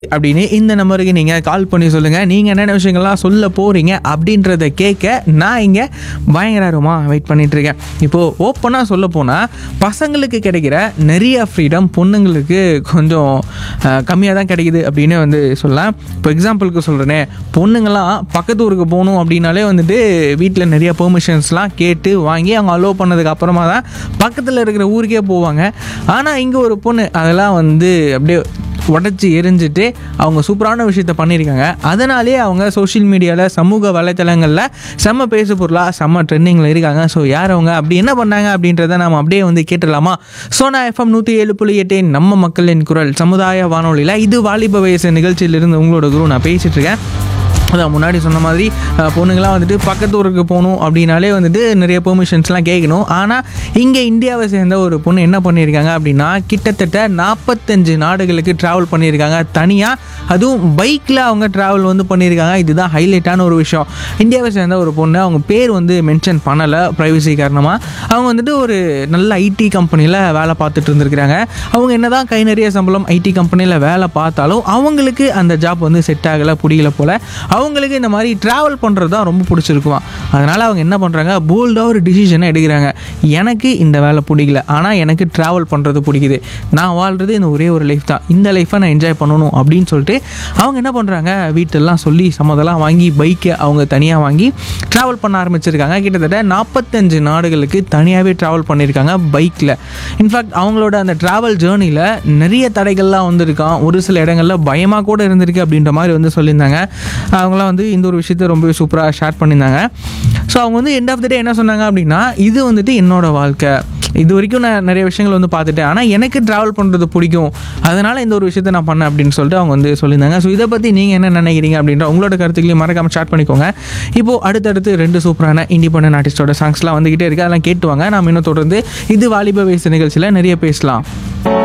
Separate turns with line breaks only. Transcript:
அப்படின்னு இந்த நம்பருக்கு நீங்கள் கால் பண்ணி சொல்லுங்கள் நீங்கள் என்னென்ன விஷயங்கள்லாம் சொல்ல போகிறீங்க அப்படின்றத கேட்க நான் இங்கே பயங்கரமாக வெயிட் பண்ணிகிட்ருக்கேன் இப்போது ஓப்பனாக சொல்ல போனால் பசங்களுக்கு கிடைக்கிற நிறைய ஃப்ரீடம் பொண்ணுங்களுக்கு கொஞ்சம் கம்மியாக தான் கிடைக்குது அப்படின்னு வந்து சொல்லலாம் இப்போ எக்ஸாம்பிளுக்கு சொல்கிறேனே பொண்ணுங்கள்லாம் பக்கத்து ஊருக்கு போகணும் அப்படின்னாலே வந்துட்டு வீட்டில் நிறைய பெர்மிஷன்ஸ்லாம் கேட்டு வாங்கி அவங்க அலோவ் பண்ணதுக்கு அப்புறமா தான் பக்கத்தில் இருக்கிற ஊருக்கே போவாங்க ஆனால் இங்கே ஒரு பொண்ணு அதெல்லாம் வந்து அப்படியே உடச்சி எரிஞ்சிட்டு அவங்க சூப்பரான விஷயத்த பண்ணியிருக்காங்க அதனாலே அவங்க சோஷியல் மீடியாவில் சமூக வலைத்தளங்களில் செம்ம பேசு பொருளாக செம்ம ட்ரெண்டிங்கில் இருக்காங்க ஸோ யார் அவங்க அப்படி என்ன பண்ணாங்க அப்படின்றத நாம் அப்படியே வந்து கேட்டுடலாமா சோனா எஃப்எம் நூற்றி ஏழு புள்ளி எட்டு நம்ம மக்களின் குரல் சமுதாய வானொலியில் இது வாலிப வயசு நிகழ்ச்சியிலிருந்து உங்களோட குரு நான் பேசிகிட்டு இருக்கேன் அதான் முன்னாடி சொன்ன மாதிரி அஹ், பொண்ணுங்களாம் வந்துட்டு பக்கத்து ஊருக்கு போகணும் அப்படின்னாலே வந்துட்டு நிறைய பெர்மிஷன்ஸ்லாம் கேட்கணும் ஆனால் இங்கே இந்தியாவை சேர்ந்த ஒரு பொண்ணு என்ன பண்ணியிருக்காங்க அப்படின்னா கிட்டத்தட்ட நாற்பத்தஞ்சு நாடுகளுக்கு ட்ராவல் பண்ணியிருக்காங்க தனியாக அதுவும் பைக்கில் அவங்க ட்ராவல் வந்து பண்ணியிருக்காங்க இதுதான் ஹைலைட்டான ஒரு விஷயம் இந்தியாவை சேர்ந்த ஒரு பொண்ணு அவங்க பேர் வந்து மென்ஷன் பண்ணலை ப்ரைவசி காரணமாக அவங்க வந்துட்டு ஒரு நல்ல ஐடி கம்பெனியில் வேலை பார்த்துட்டு இருந்திருக்கிறாங்க அவங்க என்னதான் கை நிறைய சம்பளம் ஐடி கம்பெனியில் வேலை பார்த்தாலும் அவங்களுக்கு அந்த ஜாப் வந்து செட் ஆகலை பிடிக்கல போல் அவங்களுக்கு இந்த மாதிரி ட்ராவல் பண்ணுறது தான் ரொம்ப பிடிச்சிருக்குமா அதனால் அவங்க என்ன பண்ணுறாங்க போல்டாக ஒரு டிசிஷனை எடுக்கிறாங்க எனக்கு இந்த வேலை பிடிக்கல ஆனால் எனக்கு ட்ராவல் பண்ணுறது பிடிக்குது நான் வாழ்கிறது இந்த ஒரே ஒரு லைஃப் தான் இந்த லைஃப்பை நான் என்ஜாய் பண்ணணும் அப்படின்னு சொல்லிட்டு அவங்க என்ன பண்ணுறாங்க வீட்டெல்லாம் சொல்லி சம்மதெல்லாம் வாங்கி பைக்கை அவங்க தனியாக வாங்கி ட்ராவல் பண்ண ஆரம்பிச்சிருக்காங்க கிட்டத்தட்ட நாற்பத்தஞ்சு நாடுகளுக்கு தனியாகவே ட்ராவல் பண்ணியிருக்காங்க பைக்கில் இன்ஃபேக்ட் அவங்களோட அந்த ட்ராவல் ஜேர்னியில் நிறைய தடைகள்லாம் வந்திருக்கான் ஒரு சில இடங்களில் பயமாக கூட இருந்திருக்கு அப்படின்ற மாதிரி வந்து சொல்லியிருந்தாங்க அவங்களாம் வந்து இந்த ஒரு விஷயத்தை ரொம்பவே சூப்பராக ஷேர் பண்ணியிருந்தாங்க ஸோ அவங்க வந்து எண்ட் ஆஃப் த டே என்ன சொன்னாங்க அப்படின்னா இது வந்துட்டு என்னோட வாழ்க்கை இது வரைக்கும் நான் நிறைய விஷயங்கள் வந்து பார்த்துட்டேன் ஆனால் எனக்கு ட்ராவல் பண்ணுறது பிடிக்கும் அதனால் இந்த ஒரு விஷயத்தை நான் பண்ணேன் அப்படின்னு சொல்லிட்டு அவங்க வந்து சொல்லியிருந்தாங்க ஸோ இதை பற்றி நீங்கள் என்ன நினைக்கிறீங்க அப்படின்ற உங்களோட கருத்துக்களையும் மறக்காமல் ஸ்டார்ட் பண்ணிக்கோங்க இப்போது அடுத்தடுத்து ரெண்டு சூப்பரான இண்டிபெண்டன்ட் ஆர்டிஸ்டோட சாங்ஸ்லாம் வந்துக்கிட்டே இருக்குது அதெல்லாம் கேட்டுவாங்க நாம் இன்னும் தொடர்ந்து இது வாலிப வயசு நிகழ்ச்சியில் நிறைய பேசலாம்